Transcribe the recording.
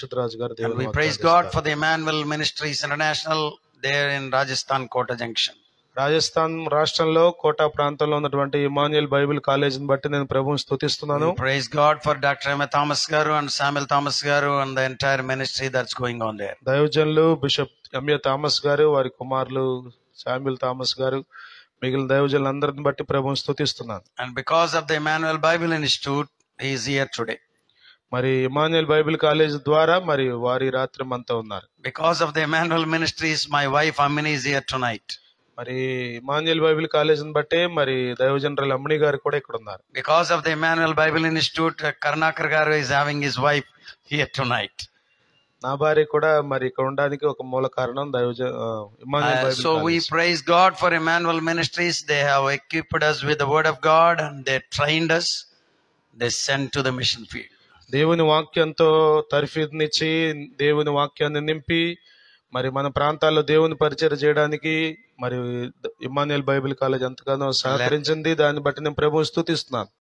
పరిశుద్ధ రాజు గారు And దేవుని we వాక్యాన్ని praise God ఇస్తారు. for the Emmanuel Ministries International there in Rajasthan Kota Junction. Rajasthan రాష్ట్రంలో కోటా ప్రాంతంలో ఉన్నటువంటి ఇమాన్యుయల్ బైబిల్ కాలేజీని బట్టి నేను ప్రభువుని స్తుతిస్తున్నాను We praise God for Dr. Emma Thomas Garu and Samuel Thomas Garu and the entire ministry that's going on there. దైవజనులు bishop M A Thomas గారు వారి కుమారులు శామ్యుల్ థామస్ గారు మిగిలిన దైవజనులందరిని బట్టి ప్రభువుని స్తుతిస్తున్నాను And because of the Emmanuel Bible Institute, he is here today. మరి Emmanuel Bible college ద్వారా మరి వారి రాత్రి అంతా ఉన్నారు Because of the Emmanuel Ministries, my wife Amini is here tonight. మరి ఇమాన్యుయల్ బైబిల్ కాలేజీని బట్టే మరి దైవజనరాలు అమ్మణి గారు కూడా ఇక్కడ ఉన్నారు Because of the Emmanuel Bible Institute, uh, Karnakar Garu is having his wife here tonight. నా భార్య కూడా మరి ఇక్కడ ఉండడానికి ఒక మూల కారణం దైవజ ఆ, Emmanuel Uh, Bible so we college. praise God for Emmanuel Ministries. They have equipped us with the Word of God and they trained us. They sent to the mission field. దేవుని వాక్యంతో తర్ఫీదునిచ్చి దేవుని వాక్యాన్ని నింపి మరి మన ప్రాంతాల్లో దేవుని పరిచయం చేయడానికి మరి ఇమాన్యుయల్ బైబిల్ కాలేజ్ ఎంతగానో సహకరించింది దాన్ని బట్టి నేను ప్రభువు స్తుతిస్తున్నాను